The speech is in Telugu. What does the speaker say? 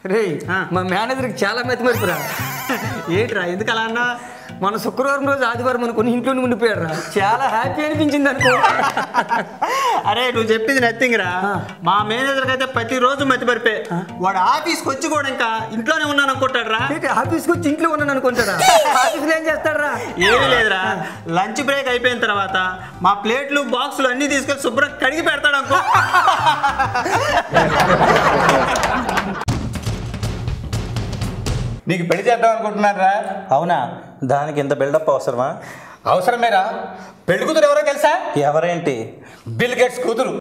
రే ఆ. మా మేనేజర్కి చాలా మెత్త మరిపిరా ఏంట్రా ఎందుకు అలా అన్నా మన శుక్రవారం రోజు ఆదివారం అనుకుని ఇంట్లోనే ఉండిపోయాడు రా చాలా హ్యాపీ అనిపించింది అనుకో అరే నువ్వు చెప్పింది నథింగ్ రా ఆ. మా మేనేజర్కి అయితే ప్రతిరోజు మతి పరిపే వాడు ఆఫీస్కి వచ్చి కూడా ఇంకా ఇంట్లోనే ఉన్నాను అనుకుంటాడు రా ఏంటి ఆఫీస్కి వచ్చి ఇంట్లో ఉన్నాను అనుకుంటారా ఆఫీస్లో ఏం చేస్తాడు రా ఏమీ లేదురా లంచ్ బ్రేక్ అయిపోయిన తర్వాత మా ప్లేట్లు బాక్సులు అన్నీ తీసుకెళ్ళి శుభ్రం కడిగి పెడతాడు అనుకో నీకు పెళ్లి చేద్దాం అనుకుంటున్నారా అవునా దానికి ఇంత బిల్డప్ అవసరమా అవసరమేరా పెళ్లి కూతురు ఎవరో తెలుసా ఎవరేంటి బిల్ గేట్స్ కూతురు